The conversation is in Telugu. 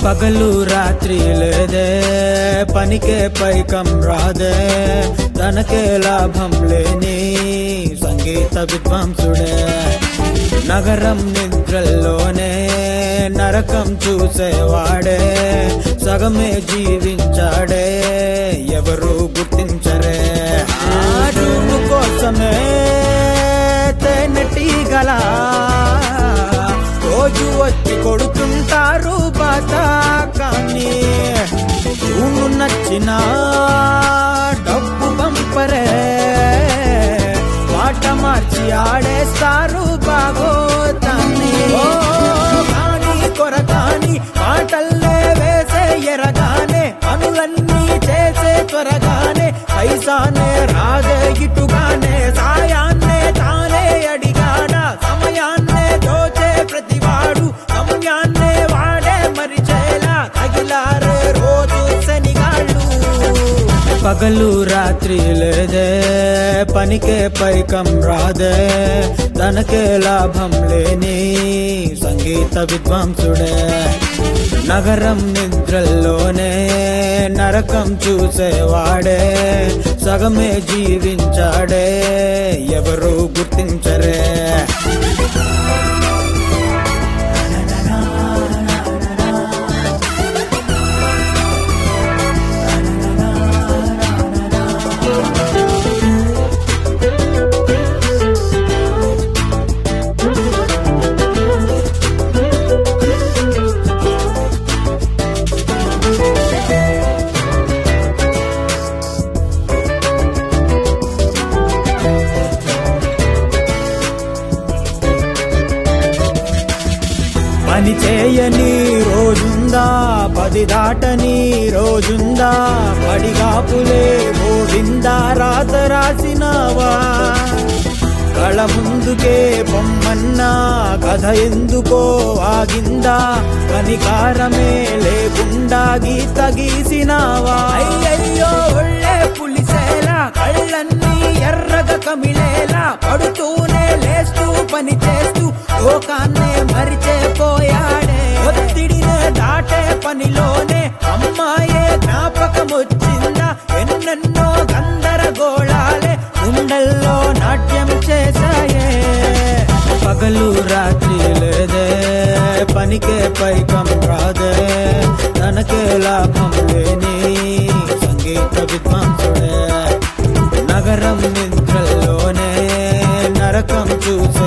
పగలు రాత్రి లేదే పనికే పైకం రాదే తనకే లాభం లేని సంగీత విద్వాంసుడే నగరం నిద్రల్లోనే నరకం చూసేవాడే సగమే జీవించాడే ఎవరు గుర్తించరే ఆడుము కోసమే తేనెటీగల రోజు వచ్చి కొడుతుంటారు బాత కానీ నువ్వు నచ్చిన డబ్బు పంపరే మాట మార్చి ఆడేస్తారు బాగోతాన్ని ఓ కాని కొరకాని మాటల్లే వేసే ఎరగానే అనులన్నీ చేసే త్వరగానే పైసానే రాదే ఇటుగానే సాయాన్నే తానే అడిగాడా సమయాన్నే దోచే ప్రతివాడు గమ్యాన్నే వాడే మరిచేలా తగిలారే రోజు శనిగాళ్ళు పగలు రాత్రి లేదే పనికే పైకం రాదే తనకే లాభం లేని సంగీత విద్వాంసుడే నగరం నిద్రల్లోనే నరకం చూసేవాడే సగమే జీవించాడే ఎవరు గుర్తించరే పని చేయని రోజుందా పది దాటని రోజుందా పడిగాపులే గోవిందా రాత రాసినావా కళ ముందుకే బొమ్మన్నా కథ ఎందుకో ఆగిందా కనికారమే లేకుండా గీత గీసినావా అయ్యయ్యో ఒళ్ళే పులిసేలా కళ్ళన్నీ ఎర్రగా కమిలేలా పడుతూనే లేస్తూ పని చేస్తూ లోకాన్నే మరిచే పోయాడే ఒత్తిడినే దాటే పనిలోనే అమ్మాయే జ్ఞాపకం వచ్చిందా ఎన్నెన్నో గందరగోళాలే గుండెల్లో నాట్యం చేశాయే పగలు రాత్రి లేదే పనికే పైకం రాదే తనకే లాభం లేని సంగీత విద్వాంసుడే నగరం నిద్రల్లోనే నరకం చూసే